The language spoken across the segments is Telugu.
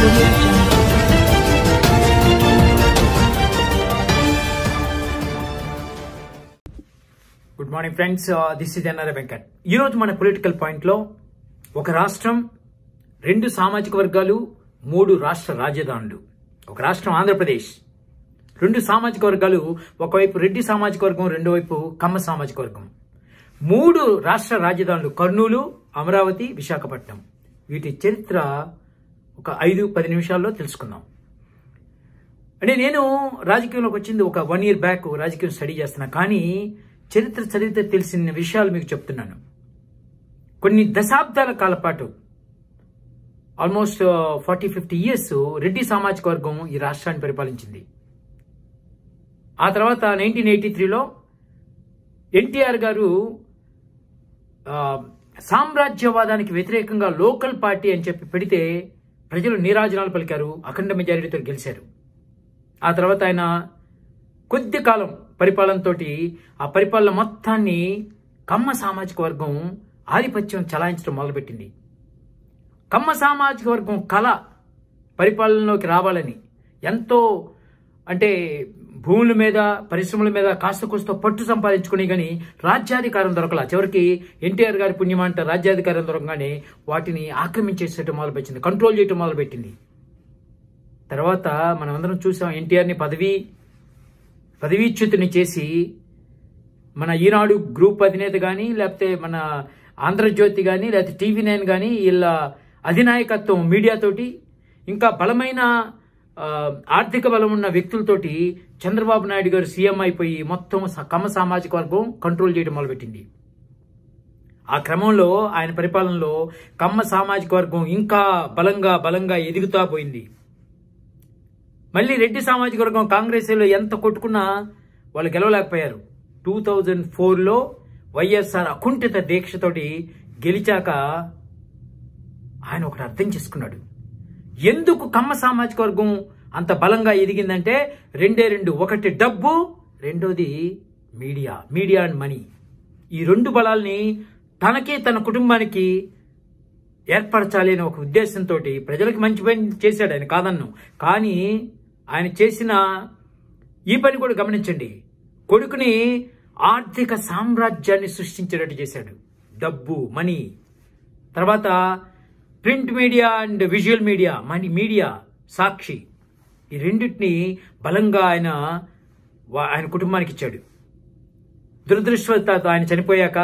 audio jungle. Good morning friends this is N R Venkat ఈరోజు మన పొలిటికల్ పాయింట్లో ఒక రాష్ట్రం రెండు సామాజిక వర్గాలు మూడు రాష్ట్ర రాజధానులు ఒక రాష్ట్రం ఆంధ్రప్రదేశ్ రెండు సామాజిక వర్గాలు ఒకవైపు రెడ్డి సామాజిక వర్గం రెండో వైపు కమ్మ సామాజిక వర్గం మూడు రాష్ట్ర రాజధానులు కర్నూలు అమరావతి విశాఖపట్నం వీటి చరిత్ర ఒక ఐదు పది నిమిషాల్లో తెలుసుకుందాం అంటే నేను రాజకీయంలోకి వచ్చింది ఒక వన్ ఇయర్ బ్యాక్ రాజకీయం స్టడీ చేస్తున్నా కానీ చరిత్ర చరిత్ర తెలిసిన విషయాలు మీకు చెప్తున్నాను కొన్ని దశాబ్దాల కాల పాటు almost forty fifty years Reddy సామాజిక వర్గం ఈ రాష్ట్రాన్ని పరిపాలించింది ఆ తర్వాత నైన్టీన్ ఎయిటీ త్రీలో ఎన్టీఆర్ గారు ఆ, సామ్రాజ్యవాదానికి వ్యతిరేకంగా లోకల్ పార్టీ అని చెప్పి పెడితే ప్రజలు నీరాజనాలు పలికారు అఖండ మెజారిటీతో గెలిచారు ఆ తర్వాత ఆయన కొద్ది కాలం పరిపాలనతో ఆ పరిపాలన మొత్తాన్ని కమ్మ సామాజిక వర్గం ఆధిపత్యం చలాయించడం మొదలుపెట్టింది కమ్మ సామాజిక వర్గం కళ పరిపాలనలోకి రావాలని ఎంతో అంటే భూముల మీద పరిశ్రమల మీద కాస్త కూస్త పట్టు సంపాదించుకుని కానీ రాజ్యాధికారం దొరకలా చివరికి ఎన్టీఆర్ గారి పుణ్యమంట రాజ్యాధికారం దొరకగానే వాటిని ఆక్రమించేసేయటం మొదలుపెట్టింది కంట్రోల్ చేయటం మొదలుపెట్టింది తర్వాత మనం అందరం చూసాం ఎన్టీఆర్ని పదవి పదవీచ్యుతిని చేసి మన ఈనాడు గ్రూప్ అధినేత కానీ లేకపోతే మన ఆంధ్రజ్యోతి కానీ లేకపోతే టీవీ నైన్ కానీ వీళ్ళ అధినాయకత్వం మీడియాతోటి ఇంకా బలమైన ఆ, ఆర్థిక బలం ఉన్న వ్యక్తులతోటి చంద్రబాబు నాయుడు గారు సీఎం అయిపోయి మొత్తం స- కమ్మ సామాజిక వర్గం కంట్రోల్ చేయడం మొదలుపెట్టింది ఆ క్రమంలో ఆయన పరిపాలనలో కమ్మ సామాజిక వర్గం ఇంకా బలంగా బలంగా ఎదుగుతా పోయింది మళ్ళీ రెడ్డి సామాజిక వర్గం కాంగ్రెస్లో ఎంత కొట్టుకున్నా వాళ్ళు గెలవలేకపోయారు టూ థౌజండ్ ఫోర్లో వైఎస్ఆర్ అకుంఠిత దీక్షతోటి గెలిచాక ఆయన ఒకటి అర్థం చేసుకున్నాడు ఎందుకు కమ్మ సామాజిక వర్గం అంత బలంగా ఎదిగిందంటే రెండే రెండు ఒకటి డబ్బు రెండోది మీడియా మీడియా అండ్ మనీ ఈ రెండు బలాల్ని తనకి తన కుటుంబానికి ఏర్పరచాలి అనే ఒక ఉద్దేశంతో ప్రజలకు మంచి పని చేశాడు ఆయన కాదన్ను కానీ ఆయన చేసిన ఈ పని కూడా గమనించండి కొడుకుని ఆర్థిక సామ్రాజ్యాన్ని సృష్టించేటట్టు చేశాడు డబ్బు మనీ తర్వాత print media and visual media money media Sakshi ఈ రెండింటిని బలంగా ఆయన వా- ఆయన కుటుంబానికి ఇచ్చాడు దురదృష్టవశాత్తు ఆయన చనిపోయాక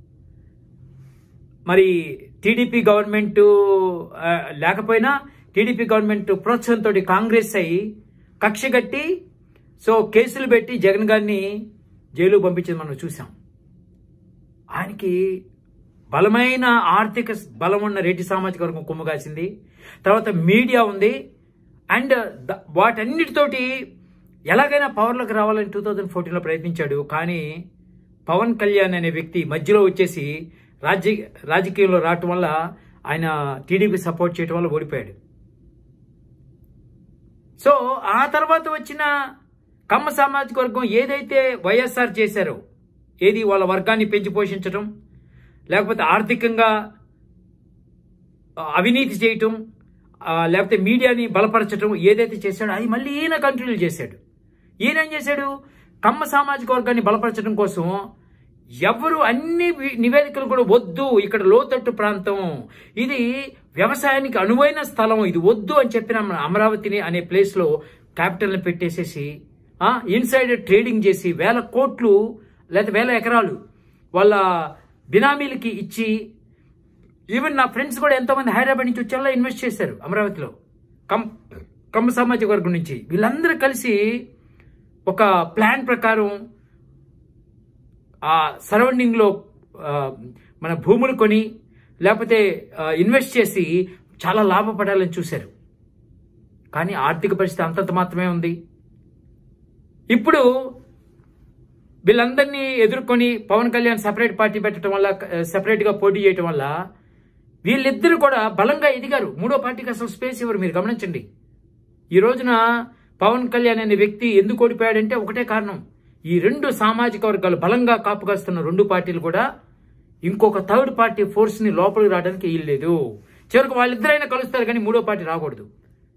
మరి టీడీపీ గవర్నమెంట్ ఆ, లేకపోయినా టీడీపీ గవర్నమెంట్ ప్రోత్సాహంతో కాంగ్రెస్ అయి కక్ష కట్టి సో కేసులు పెట్టి జగన్ గారిని జైలు పంపించేది మనం చూసాం ఆయనకి బలమైన ఆర్థిక బలం ఉన్న రెడ్డి సామాజిక వర్గం కొమ్ము కాసింది తర్వాత మీడియా ఉంది అండ్ ద- వాటన్నిటితోటి ఎలాగైనా పవర్లోకి రావాలని టూ థౌజండ్ ఫోర్టీన్లో ప్రయత్నించాడు కానీ పవన్ కళ్యాణ్ అనే వ్యక్తి మధ్యలో వచ్చేసి రాజ్య రాజకీయంలో రావటం వల్ల ఆయన టీడీపీ సపోర్ట్ చేయటం వల్ల ఓడిపోయాడు సో ఆ తర్వాత వచ్చిన కమ్మ సామాజిక వర్గం ఏదైతే వైఎస్ఆర్ చేశారో ఏది వాళ్ళ వర్గాన్ని పెంచి పోషించడం లేకపోతే ఆర్థికంగా ఆ, అవినీతి చేయటం ఆ, లేకపోతే మీడియాని బలపరచడం ఏదైతే చేశాడో అది మళ్ళీ ఈయన కంటిన్యూ చేశాడు ఈయన ఏం చేశాడు కమ్మ సామాజిక వర్గాన్ని బలపరచడం కోసం ఎవరు అన్ని వి- నివేదికలు కూడా వద్దు ఇక్కడ లోతట్టు ప్రాంతం ఇది వ్యవసాయానికి అనువైన స్థలం ఇది వద్దు అని చెప్పిన మన అమరావతిని అనే ప్లేస్లో క్యాపిటల్ని పెట్టేసేసి ఇన్సైడ్ ట్రేడింగ్ చేసి వేల కోట్లు లేదా వేల ఎకరాలు వాళ్ళ బినామీలకి ఇచ్చి ఈవెన్ నా ఫ్రెండ్స్ కూడా ఎంతో మంది హైదరాబాద్ నుంచి వచ్చేలా ఇన్వెస్ట్ చేశారు అమరావతిలో కమ్ కమ్మ సామాజిక వర్గం నుంచి వీళ్ళందరూ కలిసి ఒక ప్లాన్ ప్రకారం ఆ సరౌండింగ్ లో ఆ, మన భూములు కొని లేకపోతే ఆ, ఇన్వెస్ట్ చేసి చాలా లాభపడాలని చూశారు కానీ ఆర్థిక పరిస్థితి అంతంత మాత్రమే ఉంది ఇప్పుడు వీళ్ళందరినీ ఎదుర్కొని పవన్ కళ్యాణ్ సపరేట్ పార్టీ పెట్టడం వల్ల సెపరేట్ గా పోటీ చేయడం వల్ల వీళ్ళిద్దరూ కూడా బలంగా ఎదిగారు మూడో పార్టీకి అసలు స్పేస్ ఇవ్వరు మీరు గమనించండి ఈ రోజున పవన్ కళ్యాణ్ అనే వ్యక్తి ఎందుకు ఓడిపోయాడంటే ఒకటే కారణం ఈ రెండు సామాజిక వర్గాలు బలంగా కాపుకాస్తున్న రెండు పార్టీలు కూడా ఇంకొక థర్డ్ పార్టీ ఫోర్స్ ని లోపలికి రావడానికి వీల్లేదు చివరికి వాళ్ళిద్దరైనా కలుస్తారు కానీ మూడో పార్టీ రాకూడదు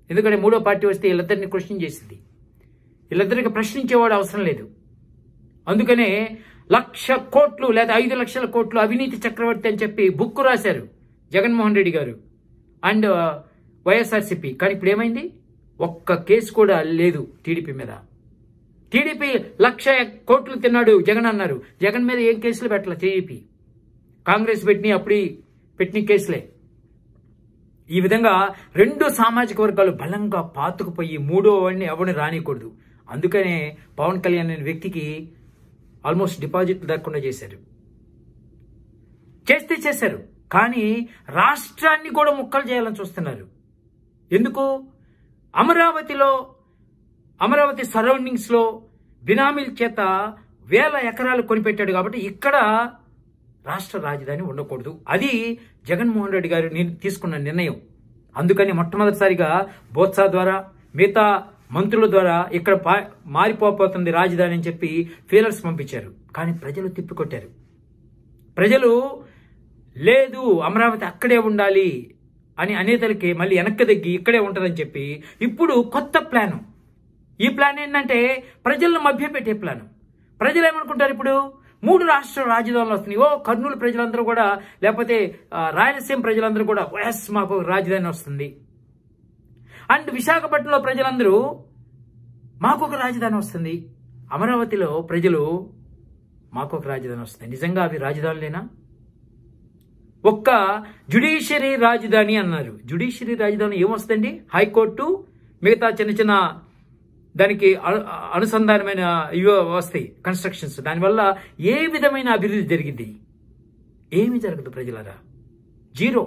ఎందుకంటే మూడో పార్టీ వస్తే వీళ్ళిద్దరిని క్వశ్చన్ చేసింది వీళ్ళిద్దరికి ప్రశ్నించేవాడు అవసరం లేదు అందుకనే లక్ష కోట్లు లేదా ఐదు లక్షల కోట్లు అవినీతి చక్రవర్తి అని చెప్పి బుక్ రాశారు జగన్మోహన్ రెడ్డి గారు అండ్ వైఎస్ఆర్సిపి కానీ ఇప్పుడు ఏమైంది ఒక్క కేసు కూడా లేదు టీడీపీ మీద టీడీపీ లక్ష కోట్లు తిన్నాడు జగన్ అన్నారు జగన్ మీద ఏం కేసులు పెట్టలే టీడీపీ కాంగ్రెస్ పెట్టిన అప్పుడు పెట్టిన కేసులే ఈ విధంగా రెండు సామాజిక వర్గాలు బలంగా పాతుకుపోయి మూడో వాడిని ఎవరిని రానికూడదు అందుకనే పవన్ కళ్యాణ్ అనే వ్యక్తికి ఆల్మోస్ట్ డిపాజిట్ దక్కకుండా చేశారు చేస్తే చేశారు కానీ రాష్ట్రాన్ని కూడా ముక్కలు చేయాలని చూస్తున్నారు ఎందుకు అమరావతిలో అమరావతి సరౌండింగ్స్ లో బినామీల చేత వేల ఎకరాలు కొనిపెట్టాడు కాబట్టి ఇక్కడ రాష్ట్ర రాజధాని ఉండకూడదు అది జగన్మోహన్ రెడ్డి గారు ని- తీసుకున్న నిర్ణయం అందుకని మొట్టమొదటిసారిగా బోత్సా ద్వారా మిగతా మంత్రుల ద్వారా ఇక్కడ పా- మారిపోబోతుంది రాజధాని అని చెప్పి ఫీలర్స్ పంపించారు కానీ ప్రజలు తిప్పికొట్టారు ప్రజలు లేదు అమరావతి అక్కడే ఉండాలి అని అనేతలకి మళ్ళీ వెనక్కి తగ్గి ఇక్కడే ఉంటుందని చెప్పి ఇప్పుడు కొత్త ప్లాన్ ఈ ప్లాన్ ఏంటంటే ప్రజలను మభ్యపెట్టే ప్లాన్ ప్రజలు ఏమనుకుంటారు ఇప్పుడు మూడు రాష్ట్ర రాజధానులు వస్తున్నాయి ఓ కర్నూలు ప్రజలందరూ కూడా లేకపోతే ఆ, రాయలసీమ ప్రజలందరూ కూడా ఎస్ మాకు రాజధాని వస్తుంది అండ్ విశాఖపట్నంలో ప్రజలందరూ మాకు ఒక రాజధాని వస్తుంది అమరావతిలో ప్రజలు మాకు ఒక రాజధాని వస్తుంది నిజంగా అవి రాజధానులేనా ఒక్క జుడిషియరీ రాజధాని అన్నారు జుడిషియరీ రాజధాని ఏమొస్తుందండి హైకోర్టు మిగతా చిన్న చిన్న దానికి అను- అనుసంధానమైన ఇవి వస్తాయి కన్స్ట్రక్షన్స్ దానివల్ల ఏ విధమైన అభివృద్ధి జరిగింది ఏమి జరగదు ప్రజలరా జీరో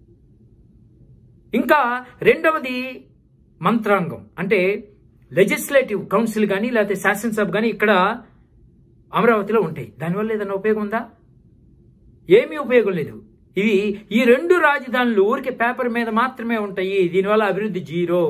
ఇంకా రెండవది మంత్రాంగం అంటే లెజిస్లేటివ్ కౌన్సిల్ కానీ లేకపోతే శాసనసభ కానీ ఇక్కడ అమరావతిలో ఉంటాయి దానివల్ల ఏదైనా ఉపయోగం ఉందా ఏమీ ఉపయోగం లేదు ఇవి ఈ రెండు రాజధానులు ఊరికి పేపర్ మీద మాత్రమే ఉంటాయి దీనివల్ల అభివృద్ధి జీరో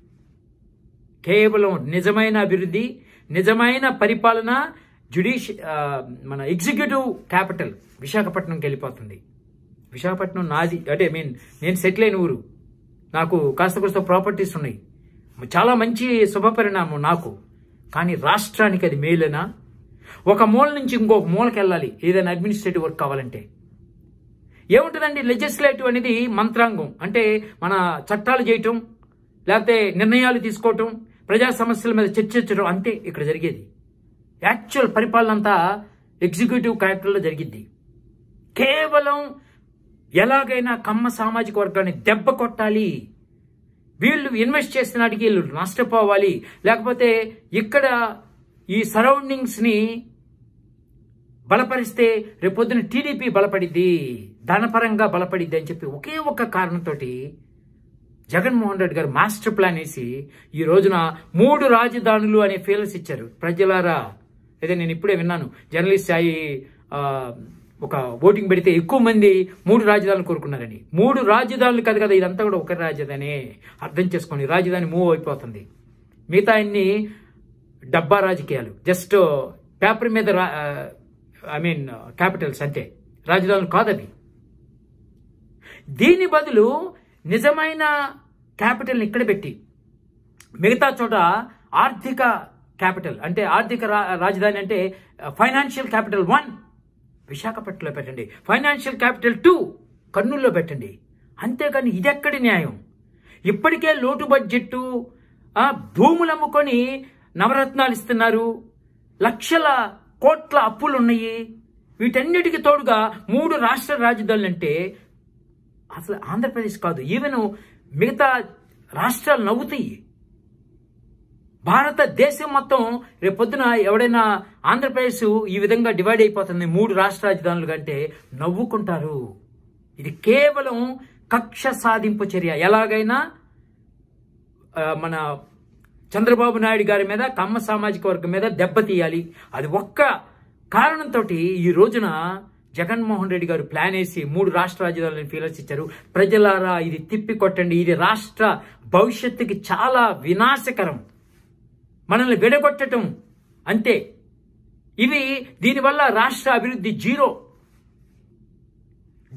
కేవలం నిజమైన అభివృద్ధి నిజమైన పరిపాలన జుడిషి ఆ, మన ఎగ్జిక్యూటివ్ క్యాపిటల్ విశాఖపట్నంకి వెళ్ళిపోతుంది విశాఖపట్నం నాది అంటే మీన్ నేను సెటిల్ అయిన ఊరు నాకు కాస్త కూస్త ప్రాపర్టీస్ ఉన్నాయి చాలా మంచి శుభపరిణామం నాకు కానీ రాష్ట్రానికి అది మేలేనా ఒక మూల నుంచి ఇంకొక మూలకి వెళ్ళాలి ఏదైనా అడ్మినిస్ట్రేటివ్ వర్క్ కావాలంటే ఏముంటుందండి లెజిస్లేటివ్ అనేది మంత్రాంగం అంటే మన చట్టాలు చేయటం లేకపోతే నిర్ణయాలు తీసుకోవటం ప్రజా సమస్యల మీద చర్చించడం అంతే ఇక్కడ జరిగేది యాక్చువల్ పరిపాలన అంతా ఎగ్జిక్యూటివ్ క్యారెక్టర్లో జరిగింది కేవలం ఎలాగైనా కమ్మ సామాజిక వర్గాన్ని దెబ్బ కొట్టాలి వీళ్ళు ఇన్వెస్ట్ చేసిన నాటికి వీళ్ళు నష్టపోవాలి లేకపోతే ఇక్కడ ఈ సరౌండింగ్స్ ని బలపరిస్తే రేపొద్దున టీడీపీ బలపడిద్ది ధనపరంగా బలపడిద్ది అని చెప్పి ఒకే ఒక్క కారణంతో జగన్మోహన్ రెడ్డి గారు మాస్టర్ ప్లాన్ వేసి ఈ రోజున మూడు రాజధానులు అనే ఫీలర్స్ ఇచ్చారు ప్రజలారా అదే నేను ఇప్పుడే విన్నాను జర్నలిస్ట్ అయి ఆ, ఒక ఓటింగ్ పెడితే ఎక్కువ మంది మూడు రాజధానులు కోరుకున్నారని మూడు రాజధానులు కాదు కదా ఇదంతా కూడా ఒక రాజధాని అర్థం చేసుకోండి రాజధాని మూవ్ అయిపోతుంది మిగతా అన్ని డబ్బా రాజకీయాలు జస్ట్ పేపర్ మీద ఐ మీన్ క్యాపిటల్స్ అంతే రాజధానులు కాదవి దీని బదులు నిజమైన క్యాపిటల్ని ఇక్కడ పెట్టి మిగతా చోట ఆర్థిక క్యాపిటల్ అంటే ఆర్థిక రా- రాజధాని అంటే ఫైనాన్షియల్ క్యాపిటల్ వన్ విశాఖపట్నంలో పెట్టండి ఫైనాన్షియల్ క్యాపిటల్ టూ కర్నూలులో పెట్టండి అంతేకాని ఇదెక్కడి న్యాయం ఇప్పటికే లోటు బడ్జెట్ ఆ, భూములు అమ్ముకొని నవరత్నాలు ఇస్తున్నారు లక్షల కోట్ల అప్పులు ఉన్నాయి వీటన్నిటికి తోడుగా మూడు రాష్ట్ర రాజధానులు అంటే అసలు ఆంధ్రప్రదేశ్ కాదు ఈవెన్ మిగతా రాష్ట్రాలు నవ్వుతాయి భారతదేశం మొత్తం రేపొద్దున ఎవడైనా ఆంధ్రప్రదేశ్ ఈ విధంగా డివైడ్ అయిపోతుంది మూడు రాష్ట్ర రాజధానులు కంటే నవ్వుకుంటారు ఇది కేవలం కక్ష సాధింపు చర్య ఎలాగైనా ఆ, మన చంద్రబాబు నాయుడు గారి మీద కమ్మ సామాజిక వర్గం మీద దెబ్బతీయాలి అది ఒక్క కారణంతో ఈ రోజున జగన్మోహన్ రెడ్డి గారు ప్లాన్ వేసి మూడు రాష్ట్ర రాజధానులను ఫీలర్స్ ఇచ్చారు ప్రజలారా ఇది తిప్పి కొట్టండి ఇది రాష్ట్ర భవిష్యత్తుకి చాలా వినాశకరం మనల్ని విడగొట్టడం అంతే ఇవి దీనివల్ల రాష్ట్ర అభివృద్ధి జీరో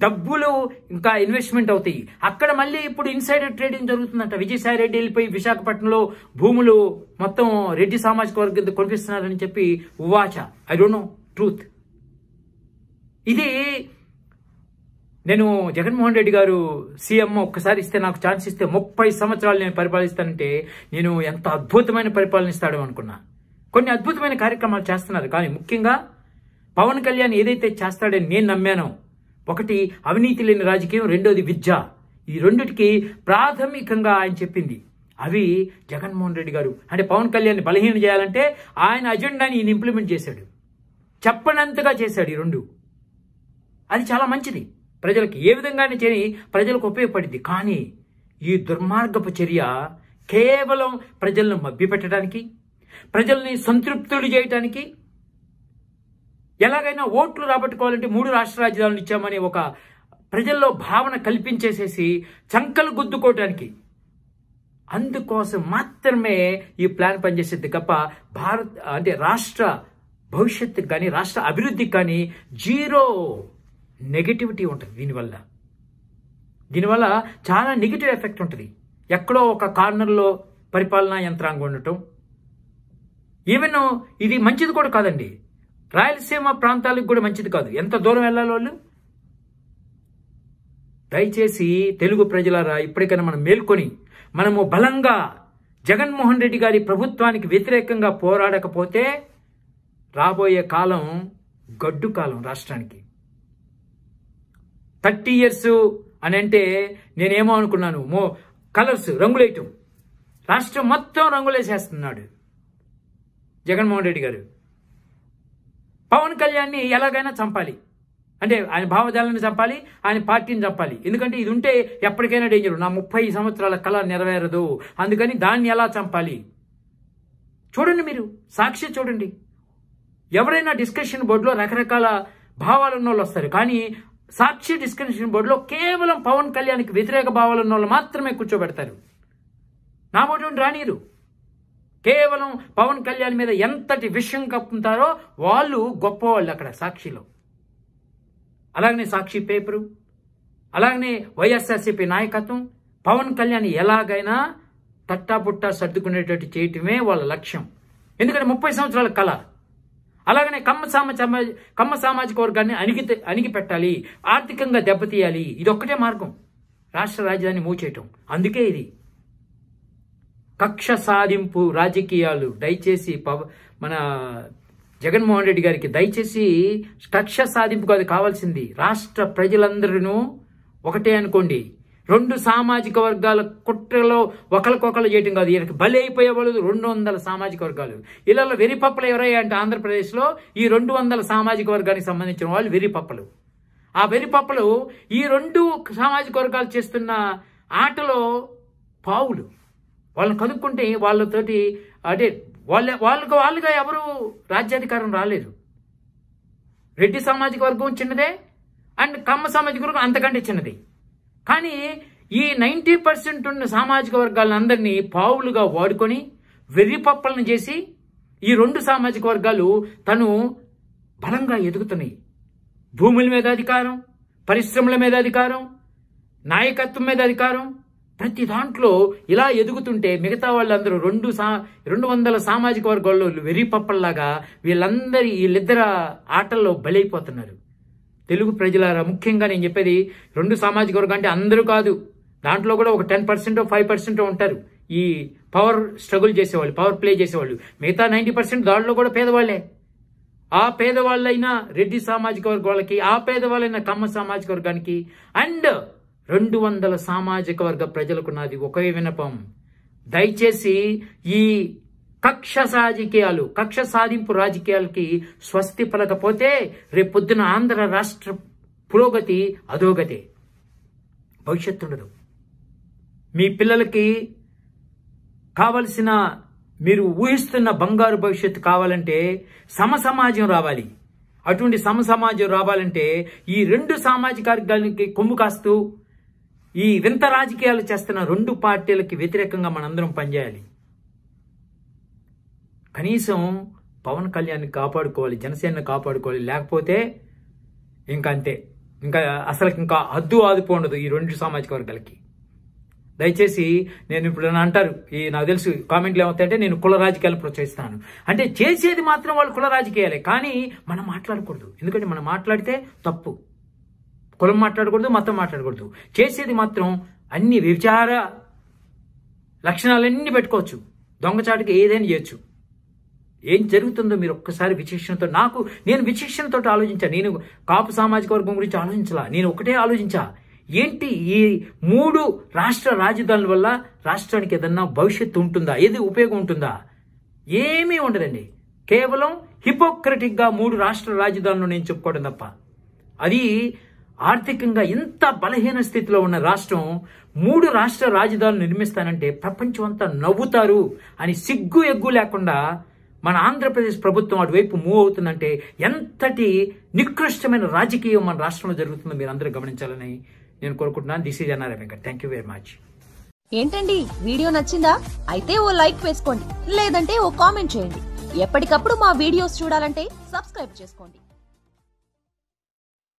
డబ్బులు ఇంకా ఇన్వెస్ట్మెంట్ అవుతాయి అక్కడ మళ్ళీ ఇప్పుడు ఇన్సైడర్ ట్రేడింగ్ జరుగుతుందంట విజయసాయి రెడ్డి వెళ్ళిపోయి విశాఖపట్నంలో భూములు మొత్తం రెడ్డి సామాజిక వర్గం కొనిపిస్తున్నారని చెప్పి ఉవాచ ఐ డోంట్ నో ట్రూత్ ఇది నేను జగన్మోహన్ రెడ్డి గారు సీఎం ఒక్కసారి ఇస్తే నాకు ఛాన్స్ ఇస్తే ముప్పై సంవత్సరాలు నేను పరిపాలిస్తానంటే నేను ఎంత అద్భుతమైన పరిపాలన ఇస్తాడో అనుకున్నా కొన్ని అద్భుతమైన కార్యక్రమాలు చేస్తున్నారు కానీ ముఖ్యంగా పవన్ కళ్యాణ్ ఏదైతే చేస్తాడని నేను నమ్మానో ఒకటి అవినీతి లేని రాజకీయం రెండోది విద్య ఈ రెండిటికి ప్రాథమికంగా ఆయన చెప్పింది అవి జగన్మోహన్ రెడ్డి గారు అంటే పవన్ కళ్యాణ్ బలహీన చేయాలంటే ఆయన అజెండాని ఈయన ఇంప్లిమెంట్ చేశాడు చెప్పనంతగా చేశాడు ఈ రెండు అది చాలా మంచిది ప్రజలకి ఏ విధంగానే చేయని ప్రజలకు ఉపయోగపడింది కానీ ఈ దుర్మార్గపు చర్య కేవలం ప్రజలను మభ్యపెట్టడానికి ప్రజల్ని సంతృప్తులు చేయటానికి ఎలాగైనా ఓట్లు రాబట్టుకోవాలంటే మూడు రాష్ట్ర రాజధానులు ఇచ్చామని ఒక ప్రజల్లో భావన కల్పించేసేసి చంకలు గుద్దుకోవటానికి అందుకోసం మాత్రమే ఈ ప్లాన్ పనిచేసేది తప్ప భారత్ అంటే రాష్ట్ర భవిష్యత్తుకి కానీ రాష్ట్ర అభివృద్ధికి కానీ జీరో నెగటివిటీ ఉంటుంది దీనివల్ల దీనివల్ల చాలా నెగిటివ్ ఎఫెక్ట్ ఉంటుంది ఎక్కడో ఒక కార్నర్లో పరిపాలనా యంత్రాంగం ఉండటం ఈవెన్ ఇది మంచిది కూడా కాదండి రాయలసీమ ప్రాంతాలకు కూడా మంచిది కాదు ఎంత దూరం వెళ్ళాలి వాళ్ళు దయచేసి తెలుగు ప్రజలారా ఇప్పటికైనా మనం మేల్కొని మనము బలంగా జగన్మోహన్ రెడ్డి గారి ప్రభుత్వానికి వ్యతిరేకంగా పోరాడకపోతే రాబోయే కాలం గడ్డు కాలం రాష్ట్రానికి థర్టీ ఇయర్స్ అని అంటే నేనేమో అనుకున్నాను మో కలర్స్ రంగులేయటం రాష్ట్రం మొత్తం రంగులేసేస్తున్నాడు జగన్మోహన్ రెడ్డి గారు పవన్ కళ్యాణ్ని ఎలాగైనా చంపాలి అంటే ఆయన భావజాలను చంపాలి ఆయన పార్టీని చంపాలి ఎందుకంటే ఇది ఉంటే ఎప్పటికైనా డేంజర్ నా ముప్పై సంవత్సరాల కళ నెరవేరదు అందుకని దాన్ని ఎలా చంపాలి చూడండి మీరు సాక్షి చూడండి ఎవరైనా డిస్కషన్ బోర్డులో రకరకాల భావాలు ఉన్న వాళ్ళు వస్తారు కానీ సాక్షి డిస్కషన్ బోర్డులో కేవలం పవన్ కళ్యాణ్కి వ్యతిరేక భావాలు ఉన్న వాళ్ళు మాత్రమే కూర్చోబెడతారు నా మోటి రానిరు కేవలం పవన్ కళ్యాణ్ మీద ఎంతటి విషయం కప్పుతారో వాళ్ళు గొప్పవాళ్ళు అక్కడ సాక్షిలో అలాగనే సాక్షి పేపరు అలాగనే వైఎస్ఆర్సీపీ నాయకత్వం పవన్ కళ్యాణ్ ఎలాగైనా తట్టాపుట్టా సర్దుకునేటట్టు చేయటమే వాళ్ళ లక్ష్యం ఎందుకంటే ముప్పై సంవత్సరాల కళ అలాగనే కమ్మ సామాజ కమ్మ సామాజిక వర్గాన్ని అణిగి అణిగి పెట్టాలి ఆర్థికంగా దెబ్బతీయాలి ఇది ఒక్కటే మార్గం రాష్ట్ర రాజధాని మూచేయటం అందుకే ఇది కక్ష సాధింపు రాజకీయాలు దయచేసి పవ మన జగన్మోహన్ రెడ్డి గారికి దయచేసి కక్ష సాధింపు కాదు కావాల్సింది రాష్ట్ర ప్రజలందరూ ఒకటే అనుకోండి రెండు సామాజిక వర్గాల కుట్రలో ఒకరికొకరు చేయటం కాదు ఈయనకి బలి అయిపోయే వాళ్ళు రెండు వందల సామాజిక వర్గాలు ఇలా వెరిపప్పలు ఎవరయ్యా అంటే ఆంధ్రప్రదేశ్లో ఈ రెండు వందల సామాజిక వర్గానికి సంబంధించిన వాళ్ళు వెరిపప్పలు ఆ వెరిపప్పలు ఈ రెండు సామాజిక వర్గాలు చేస్తున్న ఆటలో పావులు వాళ్ళని కనుక్కుంటే వాళ్ళతోటి అంటే వాళ్ళ వాళ్ళకు వాళ్ళుగా ఎవరు రాజ్యాధికారం రాలేదు రెడ్డి సామాజిక వర్గం చిన్నదే అండ్ కమ్మ సామాజిక వర్గం అంతకంటే చిన్నది కానీ ఈ నైంటీ పర్సెంట్ ఉన్న సామాజిక వర్గాలందరినీ పావులుగా వాడుకొని వెర్రిపప్పలను చేసి ఈ రెండు సామాజిక వర్గాలు తను బలంగా ఎదుగుతున్నాయి భూముల మీద అధికారం పరిశ్రమల మీద అధికారం నాయకత్వం మీద అధికారం ప్రతి దాంట్లో ఇలా ఎదుగుతుంటే మిగతా వాళ్ళందరూ రెండు సా రెండు వందల సామాజిక వర్గాల్లో వెర్రిపప్పల్లాగా వీళ్ళందరి వీళ్ళిద్దర ఆటల్లో బలైపోతున్నారు తెలుగు ప్రజలారా ముఖ్యంగా నేను చెప్పేది రెండు సామాజిక వర్గం అంటే అందరూ కాదు దాంట్లో కూడా ఒక టెన్ పర్సెంట్ ఫైవ్ పర్సెంట్ ఉంటారు ఈ పవర్ స్ట్రగుల్ చేసేవాళ్ళు పవర్ ప్లే చేసేవాళ్ళు మిగతా నైంటీ పర్సెంట్ దాంట్లో కూడా పేదవాళ్లే ఆ పేదవాళ్ళైన రెడ్డి సామాజిక వర్గ వాళ్ళకి ఆ పేదవాళ్ళైన కమ్మ సామాజిక వర్గానికి అండ్ రెండు వందల సామాజిక వర్గ ప్రజలకు నాది ఒకే వినపం దయచేసి ఈ కక్ష రాజకీయాలు కక్ష సాధింపు రాజకీయాలకి స్వస్తి పలకపోతే రేపొద్దున ఆంధ్ర రాష్ట్ర పురోగతి అధోగతి భవిష్యత్తు ఉండదు మీ పిల్లలకి కావలసిన మీరు ఊహిస్తున్న బంగారు భవిష్యత్తు కావాలంటే సమసమాజం రావాలి అటువంటి సమసమాజం రావాలంటే ఈ రెండు సామాజిక వర్గాలకి కొమ్ము కాస్తూ ఈ వింత రాజకీయాలు చేస్తున్న రెండు పార్టీలకి వ్యతిరేకంగా మనందరం పనిచేయాలి కనీసం పవన్ కళ్యాణ్ కాపాడుకోవాలి జనసేన కాపాడుకోవాలి లేకపోతే ఇంకా అంతే ఇంకా అసలు ఇంకా హద్దు ఆదుపు ఉండదు ఈ రెండు సామాజిక వర్గాలకి దయచేసి నేను ఇప్పుడు నన్ను అంటారు ఈ నాకు తెలుసు కామెంట్లు ఏమవుతాయంటే నేను కుల రాజకీయాలను ప్రోత్సహిస్తాను అంటే చేసేది మాత్రం వాళ్ళు కుల రాజకీయాలే కానీ మనం మాట్లాడకూడదు ఎందుకంటే మనం మాట్లాడితే తప్పు కులం మాట్లాడకూడదు మతం మాట్లాడకూడదు చేసేది మాత్రం అన్ని విచార లక్షణాలన్నీ పెట్టుకోవచ్చు దొంగచాటుకి ఏదైనా చేయొచ్చు ఏం జరుగుతుందో మీరు ఒక్కసారి విచక్షణతో నాకు నేను విచక్షణతో ఆలోచించా నేను కాపు సామాజిక వర్గం గురించి ఆలోచించలా నేను ఒకటే ఆలోచించా ఏంటి ఈ మూడు రాష్ట్ర రాజధానుల వల్ల రాష్ట్రానికి ఏదన్నా భవిష్యత్తు ఉంటుందా ఏది ఉపయోగం ఉంటుందా ఏమీ ఉండదండి కేవలం హిపోక్రటిక్ గా మూడు రాష్ట్ర రాజధానులు నేను చెప్పుకోవడం తప్ప అది ఆర్థికంగా ఎంత బలహీన స్థితిలో ఉన్న రాష్ట్రం మూడు రాష్ట్ర రాజధానులు నిర్మిస్తానంటే ప్రపంచం అంతా నవ్వుతారు అని సిగ్గు ఎగ్గు లేకుండా మన ఆంధ్రప్రదేశ్ ప్రభుత్వం అటువైపు మూవ్ అవుతుందంటే ఎంతటి నికృష్టమైన రాజకీయం మన రాష్ట్రంలో జరుగుతుందో మీరు అందరూ గమనించాలని నేను కోరుకుంటున్నాను this is N R Venkat thank you very much ఏంటండి వీడియో నచ్చిందా అయితే ఓ లైక్ వేసుకోండి లేదంటే ఓ కామెంట్ చేయండి ఎప్పటికప్పుడు మా వీడియోస్ చూడాలంటే సబ్స్క్రైబ్ చేసుకోండి